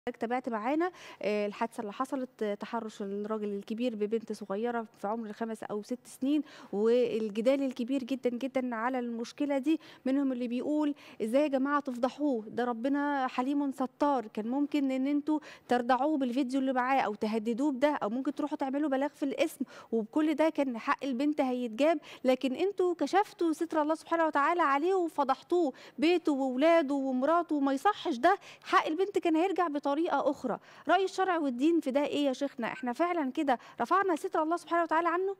حضرتك تابعت معانا آه، الحادثة اللي حصلت آه، تحرش الراجل الكبير ببنت صغيرة في عمر خمس أو ست سنين والجدال الكبير جدا جدا على المشكلة دي منهم اللي بيقول ازاي يا جماعة تفضحوه ده ربنا حليم ستار كان ممكن ان انتوا تردعوه بالفيديو اللي معاه او تهددوه بده او ممكن تروحوا تعملوا بلاغ في الاسم وبكل ده كان حق البنت هيتجاب لكن انتوا كشفتوا ستر الله سبحانه وتعالى عليه وفضحتوه بيته وولاده ومراته وما يصحش ده حق البنت كان هيرجع بطريقه اخرى راي الشرع والدين في ده ايه يا شيخنا احنا فعلا كده رفعنا ستر الله سبحانه وتعالى عنه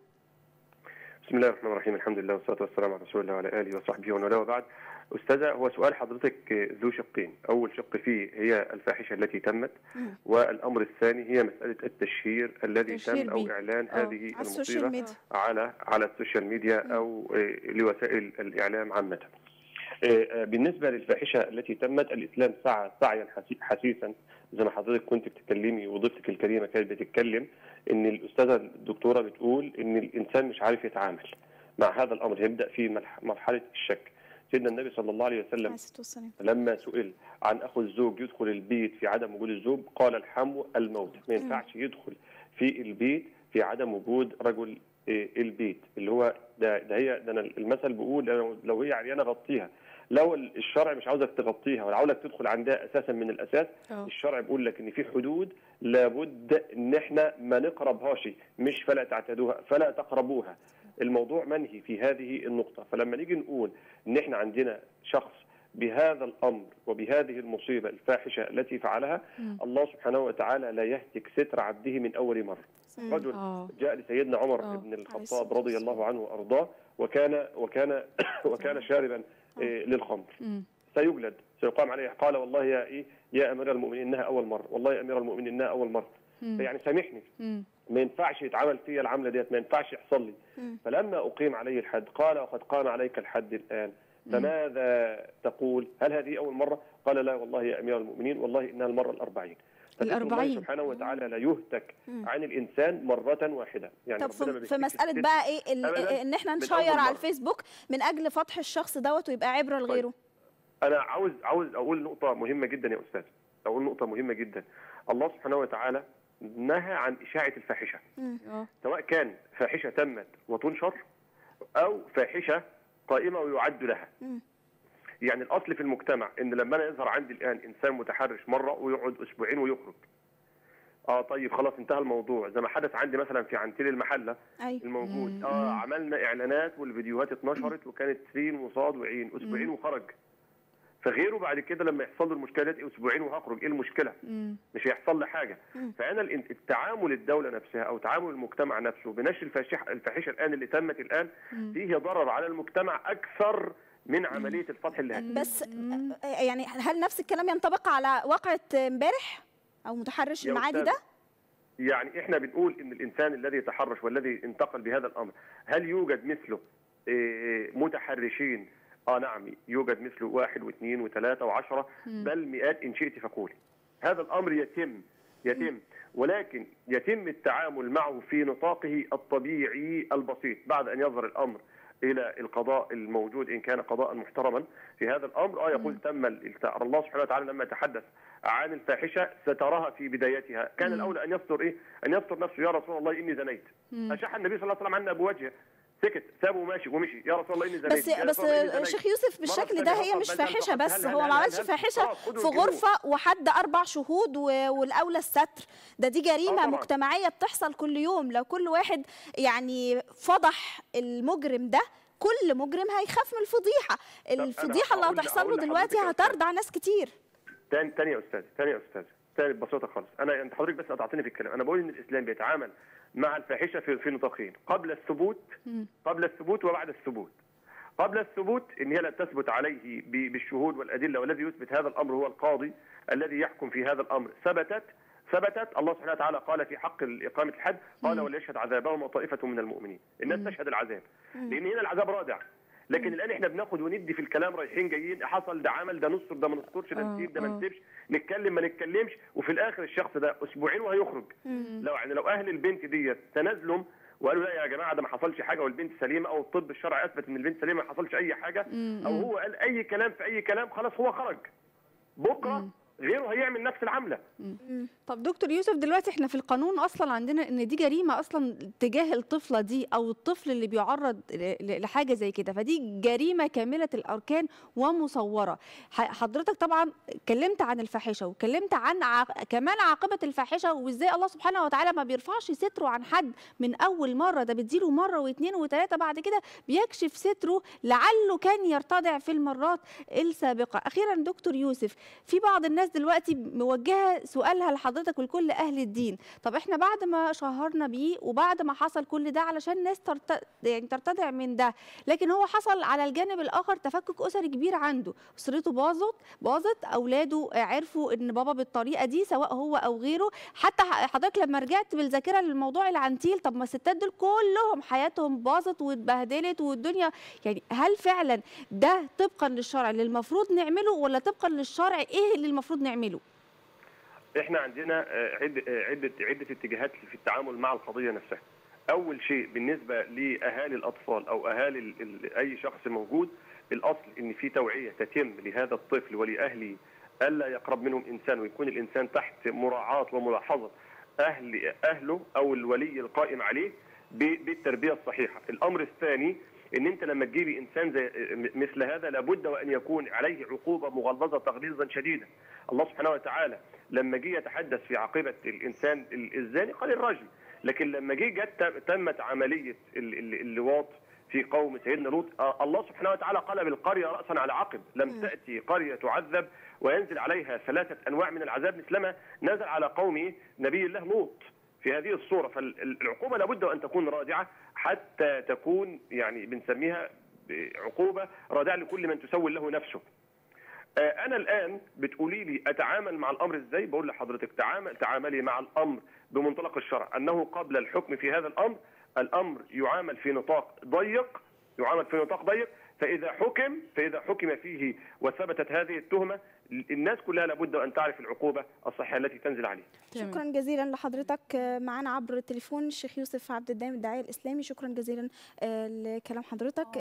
بسم الله الرحمن الرحيم الحمد لله والصلاه والسلام على رسول الله وعلى اله وصحبه ومن والاه وبعد استاذه هو سؤال حضرتك ذو شقين اول شق فيه هي الفاحشه التي تمت مم. والامر الثاني هي مساله التشهير الذي تشهير تم او بيه. اعلان آه، هذه على السوشيال المصيبه ميديا على على السوشيال ميديا او آه، لوسائل الاعلام عامه آه، آه، بالنسبه للفاحشه التي تمت الاسلام سعى سعيا حسي- حثيثا زي ما حضرتك كنت بتتكلمي وضيفتك الكريمه كانت بتتكلم ان الاستاذه الدكتوره بتقول ان الانسان مش عارف يتعامل مع هذا الامر يبدا في ملح- مرحله الشك سيدنا النبي صلى الله عليه وسلم عليه الصلاة والسلام لما سئل عن اخو الزوج يدخل البيت في عدم وجود الزوج قال الحمو الموت ما ينفعش يدخل في البيت في عدم وجود رجل آه، البيت اللي هو ده, ده هي ده أنا المثل بيقول لو- لو هي عريانه غطيها لو الشرع مش عاوزك تغطيها ولا عاوزك تدخل عندها اساسا من الاساس اه الشرع بيقول لك ان في حدود لابد ان احنا ما نقربهاش مش فلا تعتدوها فلا تقربوها الموضوع منهي في هذه النقطة فلما نيجي نقول ان احنا عندنا شخص بهذا الامر وبهذه المصيبة الفاحشة التي فعلها مم. الله سبحانه وتعالى لا يهتك ستر عبده من اول مرة مم. رجل اه جاء لسيدنا عمر آه. بن عليه الخطاب الصلاة رضي الله عنه وارضاه وكان وكان وكان شاربا آه، للخمر مم. سيجلد سيقام عليه قال والله يا ايه يا امير المؤمنين انها اول مره والله يا امير المؤمنين انها اول مره مم. يعني سامحني مم. ما ينفعش يتعمل فيا العمله ديت ما ينفعش يحصل لي مم. فلما اقيم عليه الحد قال وقد قام عليك الحد الان فماذا تقول هل هذه اول مره قال لا والله يا امير المؤمنين والله انها المره الاربعين فذكر الله الأربعين. سبحانه وتعالى لا يهتك مم. عن الانسان مره واحده يعني طب ربنا ما في, في بيهتكش مسألة الست. بقى ايه ال- أبداً. ان احنا من نشير أول على مرة. الفيسبوك من اجل فتح الشخص دوت ويبقى عبرة لغيره انا عاوز عاوز اقول نقطه مهمه جدا يا استاذ اقول نقطه مهمه جدا الله سبحانه وتعالى نهى عن اشاعه الفاحشه اه سواء كان فاحشه تمت وتنشر او فاحشه قائمه ويعد لها مم. يعني الاصل في المجتمع ان لما انا يظهر عندي الان انسان متحرش مره ويقعد اسبوعين ويخرج اه طيب خلاص انتهى الموضوع زي ما حدث عندي مثلا في عنتيل المحله ايوه الموجود مم. اه عملنا اعلانات والفيديوهات اتنشرت وكانت سين وصاد وعين اسبوعين مم. وخرج فغيره بعد كده لما يحصل له المشكله دي اسبوعين وهخرج ايه المشكله مم. مش هيحصل لي حاجه مم. فانا الان- التعامل الدوله نفسها او تعامل المجتمع نفسه بنشر الفاحشه الفاحشه الان اللي تمت الان مم. فيه ضرر على المجتمع اكثر من عمليه الفتح اللي هت- بس مم. آه، يعني هل نفس الكلام ينطبق على واقعة امبارح او متحرش يا المعادي أستاذ، ده يعني احنا بنقول ان الانسان الذي تحرش والذي انتقل بهذا الامر هل يوجد مثله إيه، متحرشين اه نعم يوجد مثله واحد واثنين وثلاثه وعشره مم. بل مئات ان شئت فقولي هذا الامر يتم يتم ولكن يتم التعامل معه في نطاقه الطبيعي البسيط بعد ان يظهر الامر الى القضاء الموجود ان كان قضاء محترما في هذا الامر اه يقول تم ال- الله سبحانه وتعالى لما يتحدث عن الفاحشه سترها في بدايتها كان مم. الاولى ان يستر ايه ان يستر نفسه يا رسول الله اني زنيت مم. اشاح النبي صلى الله عليه وسلم عنا بوجهه سكت سابه وماشي ومشي يا رسول الله اني زنيت بس يا بس رسول الله إني زنيت. شيخ يوسف بالشكل مرة ده ثانية هي مش فقط بل فاحشه فقط. بس هل- هو هل- ما هل- عملش هل- فاحشه آه، خدوا في الجمهور. غرفه وحد اربع شهود و- والاولى الستر ده دي جريمه طبعاً. مجتمعيه بتحصل كل يوم لو كل واحد يعني فضح المجرم ده كل مجرم هيخاف من الفضيحه أنا الفضيحه اللي هقول- هتحصل له هقول دلوقتي لحضرتك يا أستاذ. هتردع ناس كتير تاني تاني يا استاذ تاني يا استاذ تاني ببساطه خالص انا انت حضرتك بس قطعتني في الكلام انا بقول ان الاسلام بيتعامل مع الفاحشه في في نطاقين قبل الثبوت مم. قبل الثبوت وبعد الثبوت قبل الثبوت ان هي لا تثبت عليه ب- بالشهود والادله والذي يثبت هذا الامر هو القاضي الذي يحكم في هذا الامر ثبتت ثبتت الله سبحانه وتعالى قال في حق اقامه الحد قال وليشهد عذابهم طائفه من المؤمنين الناس تشهد العذاب لان هنا العذاب رادع لكن الان احنا بناخد وندي في الكلام رايحين جايين حصل ده عمل ده نستر ده ما نسترش ده آه، نسيب ده ما آه. نسيبش نتكلم ما نتكلمش وفي الاخر الشخص ده اسبوعين وهيخرج لو يعني لو اهل البنت ديت تنازلوا وقالوا لا يا جماعه ده ما حصلش حاجه والبنت سليمه او الطب الشرعي اثبت ان البنت سليمه ما حصلش اي حاجه او هو قال اي كلام في اي كلام خلاص هو خرج بكره غيره هيعمل نفس العمله طب دكتور يوسف دلوقتي احنا في القانون اصلا عندنا ان دي جريمه اصلا تجاه الطفله دي او الطفل اللي بيعرض ل- ل- لحاجه زي كده فدي جريمه كامله الاركان ومصوره ح- حضرتك طبعا اتكلمت عن الفاحشه واتكلمت عن ع... كمان عاقبه الفاحشه وازاي الله سبحانه وتعالى ما بيرفعش ستره عن حد من اول مره ده بتزيله مره واثنين وثلاثه بعد كده بيكشف ستره لعله كان يرتدع في المرات السابقه اخيرا دكتور يوسف في بعض الناس دلوقتي موجهه سؤالها لحضرتك ولكل اهل الدين طب احنا بعد ما شهرنا بيه وبعد ما حصل كل ده علشان الناس ترت... يعني ترتدع من ده لكن هو حصل على الجانب الاخر تفكك اسري كبير عنده اسرته باظت باظت اولاده عرفوا ان بابا بالطريقه دي سواء هو او غيره حتى ح- حضرتك لما رجعت بالذاكره للموضوع العنتيل طب ما الستات دول كلهم حياتهم باظت واتبهدلت والدنيا يعني هل فعلا ده طبقا للشرع اللي المفروض نعمله ولا طبقا للشرع ايه اللي المفروض نعمله احنا عندنا آه، عده آه، عده عده اتجاهات في التعامل مع القضيه نفسها. اول شيء بالنسبه لاهالي الاطفال او اهالي ال- ال- اي شخص موجود الاصل ان في توعيه تتم لهذا الطفل ولاهله الا يقرب منهم انسان ويكون الانسان تحت مراعاه وملاحظه اهل اهله او الولي القائم عليه ب- بالتربيه الصحيحه. الامر الثاني ان انت لما تجيبي انسان زي مثل هذا لابد وان يكون عليه عقوبه مغلظه تغليظا شديدا. الله سبحانه وتعالى لما جه يتحدث في عاقبه الانسان ال- الزاني قال الرجل لكن لما جه جت تمت عمليه ال- ال- اللواط في قوم سيدنا لوط آه، الله سبحانه وتعالى قال بالقريه راسا على عقب لم تاتي قريه تعذب وينزل عليها ثلاثه انواع من العذاب مثلما نزل على قوم نبي الله لوط في هذه الصوره فالعقوبه لابد ان تكون رادعه حتى تكون يعني بنسميها عقوبه رادعه لكل من تسول له نفسه آه، انا الان بتقولي لي اتعامل مع الامر ازاي بقول لحضرتك تعامل تعاملي مع الامر بمنطلق الشرع انه قبل الحكم في هذا الامر الامر يعامل في نطاق ضيق يعامل في نطاق ضيق فاذا حكم فاذا حكم فيه وثبتت هذه التهمه الناس كلها لابد ان تعرف العقوبه الصحيحه التي تنزل عليه تمام. شكرا جزيلا لحضرتك آه، معانا عبر التليفون الشيخ يوسف عبد الدايم الداعيه الاسلامي شكرا جزيلا آه، لكلام حضرتك